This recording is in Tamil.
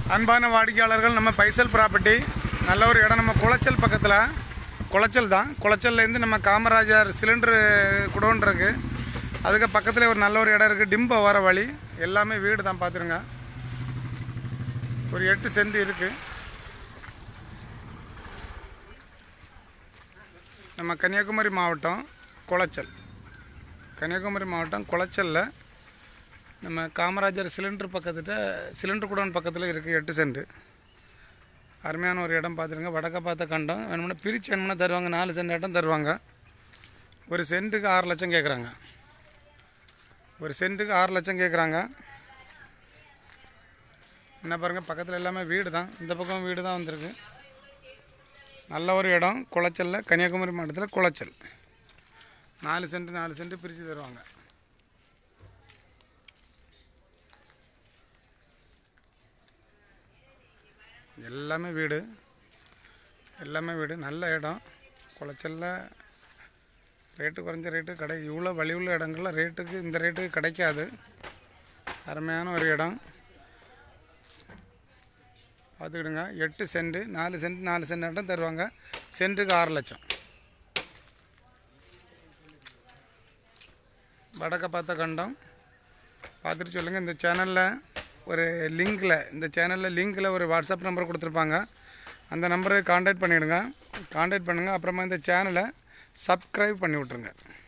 அன்பான வாடிக்கையாளர்கள் நம்ம பைசல் ப்ராப்பர்ட்டி நல்ல ஒரு இடம் நம்ம குளச்சல் பக்கத்தில் குளச்சல் தான் குளச்சல்லேருந்து நம்ம காமராஜர் சிலிண்டரு குடோன் இருக்கு அதுக்கு பக்கத்தில் ஒரு நல்ல ஒரு இடம் இருக்குது டிம்போ வர வழி எல்லாமே வீடு தான் பார்த்துருங்க ஒரு எட்டு சென்ட் இருக்குது நம்ம கன்னியாகுமரி மாவட்டம் குளச்சல் கன்னியாகுமரி மாவட்டம் குளச்சலில் நம்ம காமராஜர் சிலிண்டர் பக்கத்துட்ட சிலிண்டர் குடோன் பக்கத்தில் இருக்குது எட்டு சென்ட் அருமையான ஒரு இடம் பார்த்துருங்க வடக்க பார்த்த கண்டம் வேணும்னா பிரித்து வேணும்னா தருவாங்க நாலு சென்ட் இடம் தருவாங்க ஒரு சென்ட்டுக்கு ஆறு லட்சம் கேட்குறாங்க ஒரு சென்ட்டுக்கு ஆறு லட்சம் கேட்குறாங்க என்ன பாருங்கள் பக்கத்தில் எல்லாமே வீடு தான் இந்த பக்கம் வீடு தான் வந்திருக்கு நல்ல ஒரு இடம் குளச்சலில் கன்னியாகுமரி மாவட்டத்தில் குளச்சல் நாலு சென்ட் நாலு சென்ட் பிரித்து தருவாங்க எல்லாமே வீடு எல்லாமே வீடு நல்ல இடம் குளச்சலில் ரேட்டு குறைஞ்ச ரேட்டு கடை இவ்வளோ வழி உள்ள இடங்கள்ல ரேட்டுக்கு இந்த ரேட்டுக்கு கிடைக்காது அருமையான ஒரு இடம் பார்த்துக்கிடுங்க எட்டு சென்ட் நாலு சென்ட் நாலு சென்ட் இடம் தருவாங்க சென்ட்டுக்கு ஆறு லட்சம் வடக்க பார்த்த கண்டம் பார்த்துட்டு சொல்லுங்கள் இந்த சேனலில் ஒரு லிங்கில் இந்த சேனலில் லிங்கில் ஒரு வாட்ஸ்அப் நம்பர் கொடுத்துருப்பாங்க அந்த நம்பரை காண்டாக்ட் பண்ணிவிடுங்க காண்டாக்ட் பண்ணுங்கள் அப்புறமா இந்த சேனலை சப்ஸ்கிரைப் பண்ணி விட்ருங்க